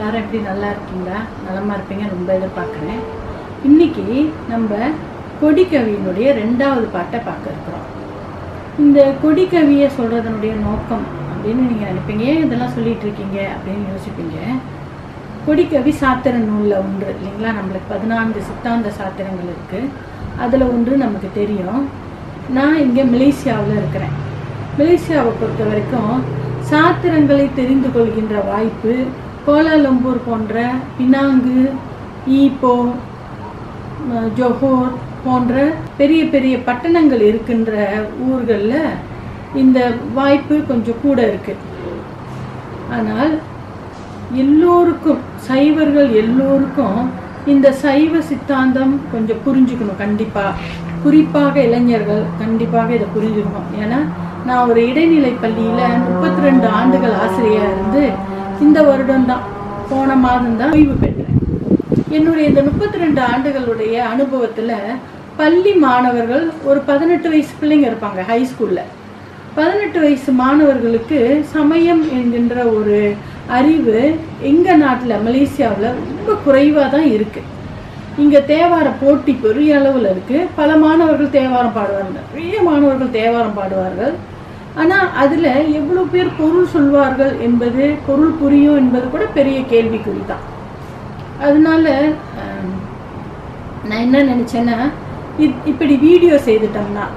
எல்லாரும் எப்படி நல்லா இருக்கீங்களா நலமா இருப்பீங்க ரொம்ப எதிர்பார்க்குறேன் இன்னைக்கு நம்ம கொடிக்கவியினுடைய ரெண்டாவது பாட்டை பார்க்க இருக்கிறோம் இந்த கொடிக்கவியை சொல்றதனுடைய நோக்கம் அப்படின்னு நீங்க நினைப்பீங்க ஏன் இதெல்லாம் சொல்லிட்டு இருக்கீங்க அப்படின்னு யோசிப்பீங்க கொடிக்கவி சாத்திர நூலில் ஒன்று இல்லைங்களா நம்மளுக்கு பதினான்கு சித்தாந்த சாத்திரங்கள் இருக்கு அதில் ஒன்று நமக்கு தெரியும் நான் இங்கே மலேசியாவில் இருக்கிறேன் மலேசியாவை பொறுத்த வரைக்கும் சாத்திரங்களை தெரிந்து கொள்கின்ற வாய்ப்பு கோலாலம்பூர் போன்ற பினாங்கு ஈப்போ ம, ஜொஹோர் போன்ற பெரிய பெரிய பட்டணங்கள் இருக்கின்ற ஊர்களில் இந்த வாய்ப்பு கொஞ்சம் கூட இருக்கு ஆனால் எல்லோருக்கும் சைவர்கள் எல்லோருக்கும் இந்த சைவ சித்தாந்தம் கொஞ்சம் புரிஞ்சுக்கணும் கண்டிப்பா குறிப்பாக இளைஞர்கள் கண்டிப்பாக இதை புரிஞ்சுக்கணும் ஏன்னா நான் ஒரு இடைநிலை பள்ளியில முப்பத்தி ரெண்டு ஆண்டுகள் ஆசிரியா இருந்து இந்த வருடம் தான் போன மாதம் தான் ஓய்வு பெற்றேன் என்னுடைய இந்த முப்பத்தி ரெண்டு ஆண்டுகளுடைய அனுபவத்துல பள்ளி மாணவர்கள் ஒரு பதினெட்டு வயசு பிள்ளைங்க இருப்பாங்க ஹை ஸ்கூல்ல பதினெட்டு வயசு மாணவர்களுக்கு சமயம் என்கின்ற ஒரு அறிவு எங்க நாட்டில் மலேசியாவில் ரொம்ப குறைவாக தான் இருக்கு இங்க தேவார போட்டி பெரிய அளவில் இருக்கு பல மாணவர்கள் தேவாரம் பாடுவார்கள் நிறைய மாணவர்கள் தேவாரம் பாடுவார்கள் ஆனா அதுல எவ்வளவு பேர் பொருள் சொல்வார்கள் என்பது பொருள் புரியும் என்பது கூட பெரிய கேள்விக்குறி தான் அதனால அஹ், நான் என்ன நினைச்சேன்னா இப்- இப்படி வீடியோ செய்துட்டோம்னா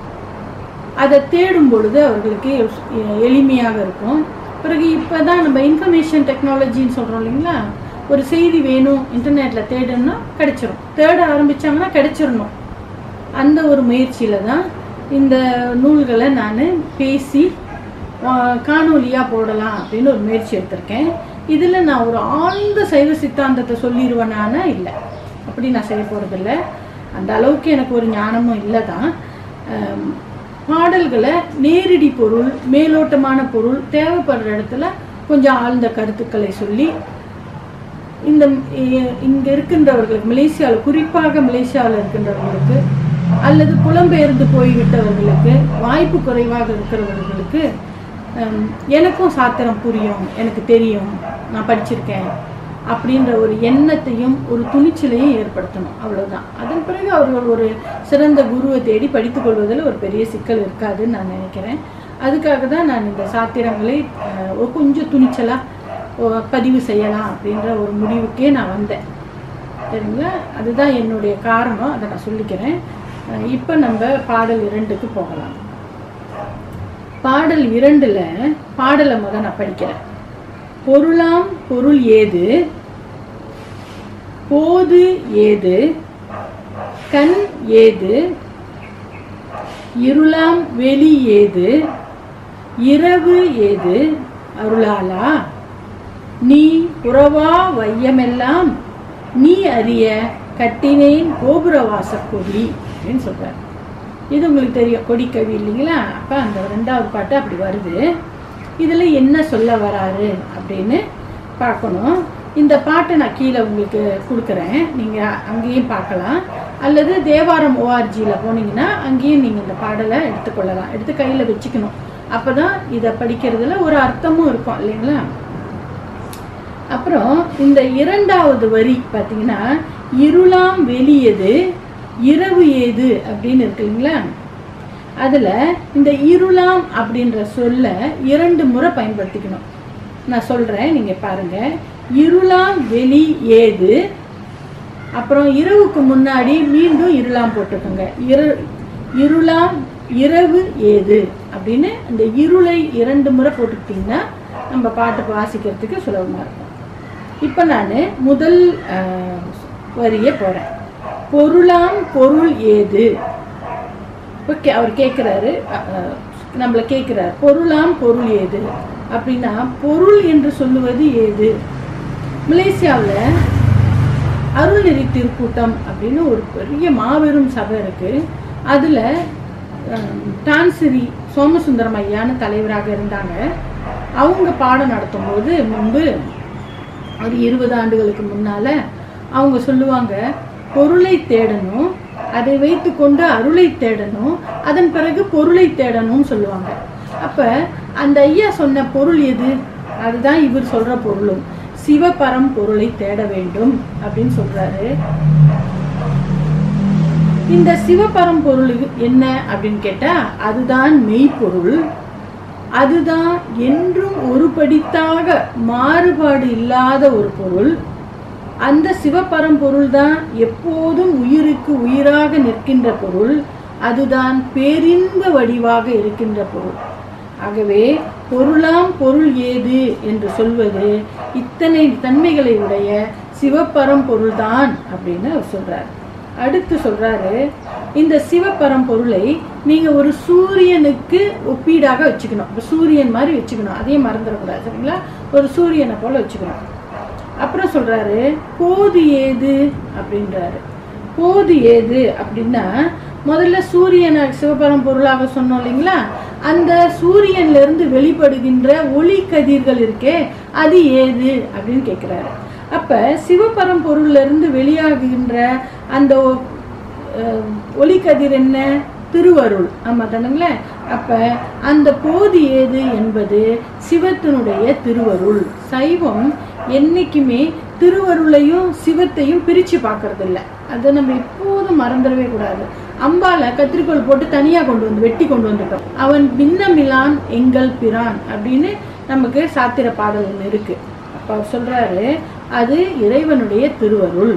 அதை தேடும் பொழுது அவர்களுக்கு எ- எளிமையாக இருக்கும் பிறகு இப்பதான் நம்ம இன்ஃபர்மேஷன் டெக்னாலஜின்னு சொல்றோம் இல்லைங்களா ஒரு செய்தி வேணும் இன்டர்நெட்ல தேடணும்னா கிடைச்சிரும் தேட ஆரம்பிச்சாங்கன்னா கிடைச்சிடணும் அந்த ஒரு முயற்சியில தான் இந்த நூல்களை நான் பேசி ஆஹ், காணொலியா போடலாம் அப்படின்னு ஒரு முயற்சி எடுத்திருக்கேன் இதுல நான் ஒரு ஆழ்ந்த சைவ சித்தாந்தத்தை சொல்லிடுவேனானா இல்லை அப்படி நான் செய்ய போறதில்ல அந்த அளவுக்கு எனக்கு ஒரு ஞானமும் இல்லை தான் ஆம், பாடல்களை நேரடி பொருள் மேலோட்டமான பொருள் தேவைப்படுற இடத்துல கொஞ்சம் ஆழ்ந்த கருத்துக்களை சொல்லி இந்த இ- இங்க இருக்கின்றவர்களுக்கு மலேசியாவில் குறிப்பாக மலேசியாவில் இருக்கின்றவர்களுக்கு அல்லது புலம்பெயர்ந்து போய்விட்டவர்களுக்கு வாய்ப்பு குறைவாக இருக்கிறவர்களுக்கு ஹம், எனக்கும் சாத்திரம் புரியும் எனக்கு தெரியும் நான் படிச்சிருக்கேன் அப்படின்ற ஒரு எண்ணத்தையும் ஒரு துணிச்சலையும் ஏற்படுத்தணும் அவ்வளவுதான் அதன் பிறகு அவர்கள் ஒரு சிறந்த குருவை தேடி படித்துக் கொள்வதில் ஒரு பெரிய சிக்கல் இருக்காதுன்னு நான் நினைக்கிறேன் அதுக்காக தான் நான் இந்த சாத்திரங்களை அஹ், ஒரு கொஞ்சம் துணிச்சலா ஒ- பதிவு செய்யலாம் அப்படின்ற ஒரு முடிவுக்கே நான் வந்தேன் சரிங்களா அதுதான் என்னுடைய காரணம் அதை நான் சொல்லிக்கிறேன் அஹ், இப்போ நம்ம பாடல் இரண்டுக்கு போகலாம் பாடல் இரண்டுல பாடலை முத நான் படிக்கிறேன் பொருளாம் பொருள் ஏது போது ஏது கண் ஏது இருளாம் வெளி ஏது இரவு ஏது அருளாளா நீ புறவா வையமெல்லாம் நீ அறிய கட்டினேன் கோபுரவாசக் கொடி அப்படின்னு சொல்றார் இது உங்களுக்கு தெரியும் கொடிக்கவி இல்லைங்களா அப்ப அந்த ரெண்டாவது பாட்டு அப்படி வருது இதுல என்ன சொல்ல வராரு அப்படின்னு பார்க்கணும் இந்த பாட்டை நான் கீழே உங்களுக்கு கொடுக்குறேன் நீங்க அங்கேயும் பார்க்கலாம் அல்லது தேவாரம் ஓஆர்ஜியில் போனீங்கன்னா அங்கேயும் நீங்க இந்த பாடலை எடுத்துக்கொள்ளலாம் எடுத்து கையில வச்சுக்கணும் அப்பதான் இதை படிக்கிறதுல ஒரு அர்த்தமும் இருக்கும் இல்லைங்களா அப்புறம் இந்த இரண்டாவது வரி பார்த்தீங்கன்னா இருளாம் வெளியது இரவு ஏது அப்படின்னு இருக்கு இல்லைங்களா அதுல இந்த இருளாம் அப்படின்ற சொல்ல இரண்டு முறை பயன்படுத்திக்கணும் நான் சொல்றேன் நீங்க பாருங்க இருளாம் வெளி ஏது அப்புறம் இரவுக்கு முன்னாடி மீண்டும் இருளாம் போட்டுக்கோங்க இரு இருளாம் இரவு ஏது அப்படின்னு அந்த இருளை இரண்டு முறை போட்டுக்கிட்டிங்கன்னா நம்ம பாட்டு வாசிக்கிறதுக்கு சுலபமா இருக்கும் இப்போ நான் முதல் அஹ், வரிய போறேன் பொருளாம் பொருள் ஏது இப்போ கே- அவர் கேட்குறாரு நம்மளை கேட்குறாரு பொருளாம் பொருள் ஏது அப்படின்னா பொருள் என்று சொல்லுவது ஏது மலேசியாவில் அருள்நெறி திருக்கூட்டம் அப்படின்னு ஒரு பெரிய மாபெரும் சபை இருக்கு அதுல அஹ், டான்சிரி சோமசுந்தரம் ஐயான்னு தலைவராக இருந்தாங்க அவங்க பாடம் நடத்தும்போது முன்பு ஒரு இருபது ஆண்டுகளுக்கு முன்னால அவங்க சொல்லுவாங்க பொருளை தேடணும் அதை வைத்துக்கொண்டு அருளை தேடணும் அதன் பிறகு பொருளை தேடணும்னு சொல்லுவாங்க அப்ப அந்த ஐயா சொன்ன பொருள் எது அதுதான் இவர் சொல்ற பொருளும் சிவபரம் பொருளை தேட வேண்டும் அப்படின்னு சொல்றாரு இந்த சிவபரம் பொருள் என்ன அப்படின்னு கேட்டா அதுதான் மெய்ப்பொருள் அதுதான் என்றும் ஒரு படித்தாக மாறுபாடு இல்லாத ஒரு பொருள் அந்த சிவபரம்பொருள் தான் எப்போதும் உயிருக்கு உயிராக நிற்கின்ற பொருள் அதுதான் பேரின்ப வடிவாக இருக்கின்ற பொருள் ஆகவே பொருளாம் பொருள் ஏது என்று சொல்வது இத்தனை தன்மைகளை உடைய சிவபரம்பொருள் தான் அப்படின்னு அவர் சொல்றார் அடுத்து சொல்றாரு இந்த சிவபரம்பொருளை நீங்க ஒரு சூரியனுக்கு ஒப்பீடாக வச்சுக்கணும் இப்ப சூரியன் மாதிரி வச்சுக்கணும் அதையும் மறந்துடக்கூடாது சரிங்களா ஒரு சூரியனை போல வச்சுக்கணும் அப்புறம் சொல்றாரு போது ஏது அப்படின்றாரு போது ஏது அப்படின்னா முதல்ல சூரியனை சிவபரம் பொருளாக சொன்னோம் இல்லைங்களா அந்த சூரியன்ல இருந்து வெளிப்படுகின்ற ஒளி கதிர்கள் இருக்கே அது ஏது அப்படின்னு கேட்கிறாரு அப்ப சிவபரம் பொருள்ல இருந்து வெளியாகுகின்ற அந்த அஹ், ஒளி கதிர் என்ன திருவருள் ஆமா தானுங்களே அப்ப அந்த போது ஏது என்பது சிவத்தினுடைய திருவருள் சைவம் என்னைக்குமே திருவருளையும் சிவத்தையும் பிரிச்சு பார்க்கறது இல்ல அதை நம்ம எப்போதும் மறந்துடவே கூடாது அம்பால கத்திரிக்கோல் போட்டு தனியா கொண்டு வந்து வெட்டி கொண்டு வந்துட்டோம் அவன் பின்னமிலான் எங்கள் பிரான் அப்படின்னு நமக்கு சாத்திர பாடல் ஒன்று இருக்கு அப்ப அவர் சொல்றாரு அது இறைவனுடைய திருவருள்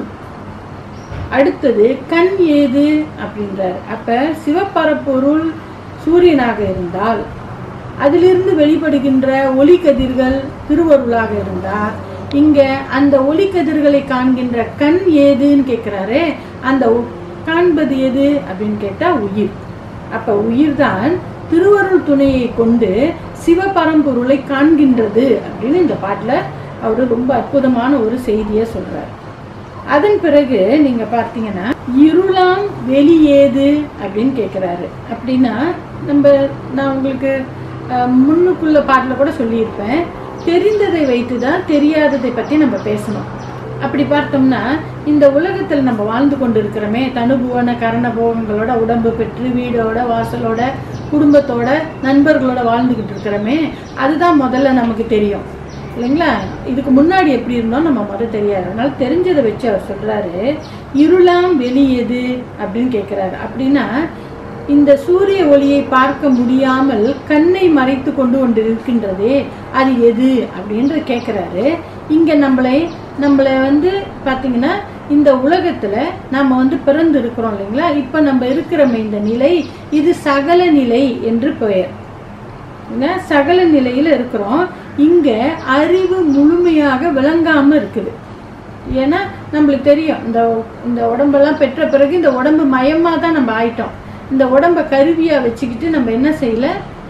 அடுத்தது கண் ஏது அப்படின்றார் அப்ப சிவப்பரப்பொருள் சூரியனாக இருந்தால் அதிலிருந்து வெளிப்படுகின்ற ஒளி கதிர்கள் திருவருளாக இருந்தால் இங்க அந்த ஒளி கதிர்களை காண்கின்ற கண் ஏதுன்னு கேட்கிறாரே அந்த உ- காண்பது எது அப்படின்னு கேட்டா உயிர் அப்ப உயிர்தான் திருவருள் துணையை கொண்டு சிவபரம்பொருளை காண்கின்றது அப்படின்னு இந்த பாட்டுல அவரு ரொம்ப அற்புதமான ஒரு செய்தியை சொல்றார் அதன் பிறகு நீங்க பார்த்தீங்கன்னா இருளாம் வெளியேது அப்படின்னு கேட்குறாரு அப்படின்னா நம்ம நான் உங்களுக்கு அஹ், முன்னுக்குள்ள பாட்டில் கூட சொல்லியிருப்பேன் தெரிந்ததை வைத்து தான் தெரியாததை பற்றி நம்ம பேசணும் அப்படி பார்த்தோம்னா இந்த உலகத்தில் நம்ம வாழ்ந்து கொண்டு இருக்கிறோமே தனுபுவன கரண போகங்களோட உடம்பு பெற்று வீடோட வாசலோட குடும்பத்தோட நண்பர்களோட வாழ்ந்துகிட்டு இருக்கிறோமே அதுதான் முதல்ல நமக்கு தெரியும் இல்லைங்களா இதுக்கு முன்னாடி எப்படி இருந்தோம் நம்ம முதல்ல தெரியாது அதனால தெரிஞ்சதை வச்சு அவர் சொல்றாரு இருளாம் வெளியது அப்படின்னு கேட்கிறாரு அப்படின்னா இந்த சூரிய ஒளியை பார்க்க முடியாமல் கண்ணை மறைத்து கொண்டு கொண்டு இருக்கின்றதே அது எது அப்படின்ற கேட்குறாரு இங்க நம்மளை நம்மளை வந்து பார்த்தீங்கன்னா இந்த உலகத்துல நாம வந்து பிறந்து இருக்கிறோம் இல்லைங்களா இப்ப நம்ம இருக்கிறோமே இந்த நிலை இது சகல நிலை என்று பெயர் என்ன சகல நிலையில இருக்கிறோம் இங்க அறிவு முழுமையாக விளங்காம இருக்குது ஏன்னா நம்மளுக்கு தெரியும் இந்த இந்த உடம்பெல்லாம் பெற்ற பிறகு இந்த உடம்பு மயமா தான் நம்ம ஆயிட்டோம் இந்த உடம்ப கருவியா வச்சுக்கிட்டு நம்ம என்ன செய்யல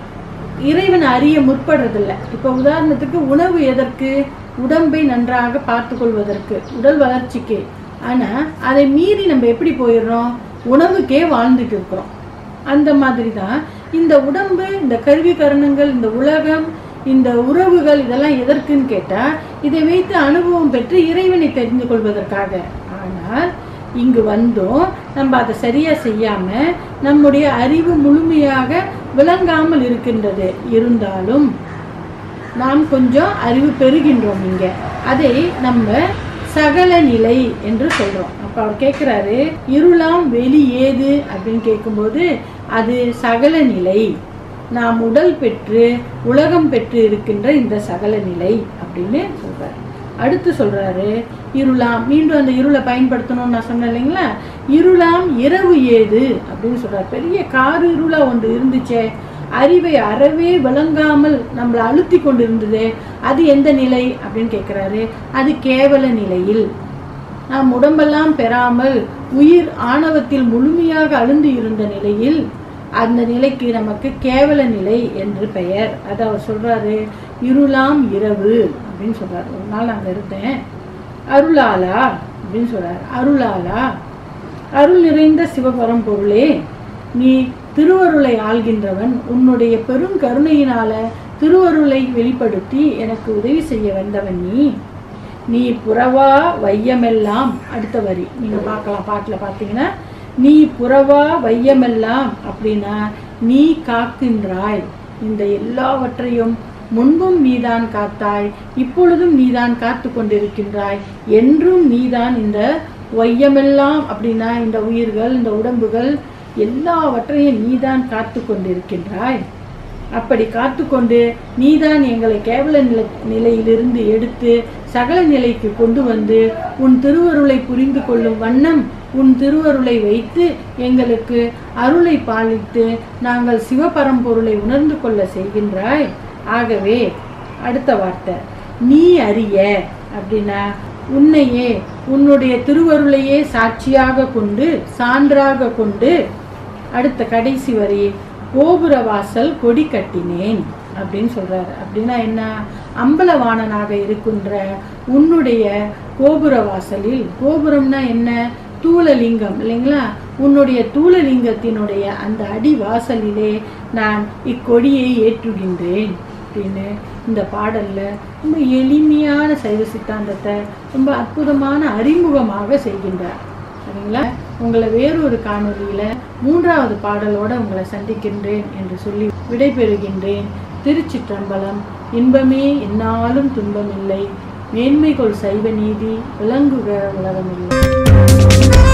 இறைவனை அறிய முற்படுறதில்ல இப்போ உதாரணத்துக்கு உணவு எதற்கு உடம்பை நன்றாக பார்த்து கொள்வதற்கு உடல் வளர்ச்சிக்கு ஆனா அதை மீறி நம்ம எப்படி போயிடுறோம் உணவுக்கே வாழ்ந்துட்டு இருக்கிறோம் அந்த மாதிரி தான் இந்த உடம்பு இந்த கருவி கரணங்கள் இந்த உலகம் இந்த உறவுகள் இதெல்லாம் எதற்குன்னு கேட்டா இதை வைத்து அனுபவம் பெற்று இறைவனை தெரிந்து கொள்வதற்காக ஆனால் இங்கு வந்தோம் நம்ம அதை சரியா செய்யாம நம்முடைய அறிவு முழுமையாக விளங்காமல் இருக்கின்றது இருந்தாலும் நாம் கொஞ்சம் அறிவு பெறுகின்றோம் இங்க அதை நம்ம சகல நிலை என்று சொல்றோம் அப்ப அவர் கேட்கிறாரு இருளாம் வெளி ஏது அப்படின்னு கேட்கும்போது அது சகல நிலை நாம் உடல் பெற்று உலகம் பெற்று இருக்கின்ற இந்த சகல நிலை அப்படின்னு சொல்றாரு அடுத்து சொல்றாரு இருளாம் மீண்டும் அந்த இருளை பயன்படுத்தணும்னு நான் சொன்னேன் இல்லைங்களா இருளாம் இரவு ஏது அப்படின்னு சொல்றாரு பெரிய கார் இருளா ஒன்று இருந்துச்சே அறிவை அறவே விளங்காமல் நம்மளை அழுத்தி கொண்டு இருந்ததே அது எந்த நிலை அப்படின்னு கேட்கிறாரு அது கேவல நிலையில் நாம் உடம்பெல்லாம் பெறாமல் உயிர் ஆணவத்தில் முழுமையாக அழுந்து இருந்த நிலையில் அந்த நிலைக்கு நமக்கு கேவல நிலை என்று பெயர் அதை அவர் சொல்றாரு இருளாம் இரவு அப்படின்னு சொல்றாரு ஒரு நாள் அங்க இருந்தேன் அருளாலா அப்படின்னு சொல்றாரு அருளாலா அருள் நிறைந்த சிவபரம் பொருளே நீ திருவருளை ஆள்கின்றவன் உன்னுடைய பெரும் கருணையினால திருவருளை வெளிப்படுத்தி எனக்கு உதவி செய்ய வந்தவன் நீ நீ புறவா வையமெல்லாம் அடுத்த வரி நீங்க பார்க்கலாம் பாட்டுல பார்த்தீங்கன்னா நீ புறவா வையமெல்லாம் அப்படின்னா நீ காக்கின்றாய் இந்த எல்லாவற்றையும் முன்பும் நீதான் காத்தாய் இப்பொழுதும் நீதான் காத்து கொண்டிருக்கின்றாய் என்றும் நீதான் இந்த வையமெல்லாம் அப்படின்னா இந்த உயிர்கள் இந்த உடம்புகள் எல்லாவற்றையும் நீதான் காத்து கொண்டிருக்கின்றாய் அப்படி காத்துக்கொண்டு நீதான் எங்களை கேவல நில நிலையிலிருந்து எடுத்து சகல நிலைக்கு கொண்டு வந்து உன் திருவருளை புரிந்து கொள்ளும் வண்ணம் உன் திருவருளை வைத்து எங்களுக்கு அருளை பாலித்து நாங்கள் சிவபரம்பொருளை உணர்ந்து கொள்ள செய்கின்றாய் ஆகவே அடுத்த வார்த்தை நீ அறிய அப்படின்னா உன்னையே உன்னுடைய திருவருளையே சாட்சியாக கொண்டு சான்றாக கொண்டு அடுத்த கடைசி வரி கோபுர வாசல் கொடி கட்டினேன் அப்படின்னு சொல்றாரு அப்படின்னா என்ன அம்பலவாணனாக இருக்கின்ற உன்னுடைய கோபுர வாசலில் கோபுரம்னா என்ன தூளலிங்கம் இல்லைங்களா உன்னுடைய தூளலிங்கத்தினுடைய அந்த அடி வாசலிலே நான் இக்கொடியை ஏற்றுகின்றேன் அப்படின்னு இந்த பாடல்ல ரொம்ப எளிமையான சைவ சித்தாந்தத்தை ரொம்ப அற்புதமான அறிமுகமாக செய்கின்றார் சரிங்களா உங்களை வேறொரு காணொலியில மூன்றாவது பாடலோட உங்களை சந்திக்கின்றேன் என்று சொல்லி விடைபெறுகின்றேன் திருச்சிற்றம்பலம் இன்பமே என்னாலும் துன்பமில்லை மேன்மைகொள் சைவ நீதி விளங்குக உலகமில்லை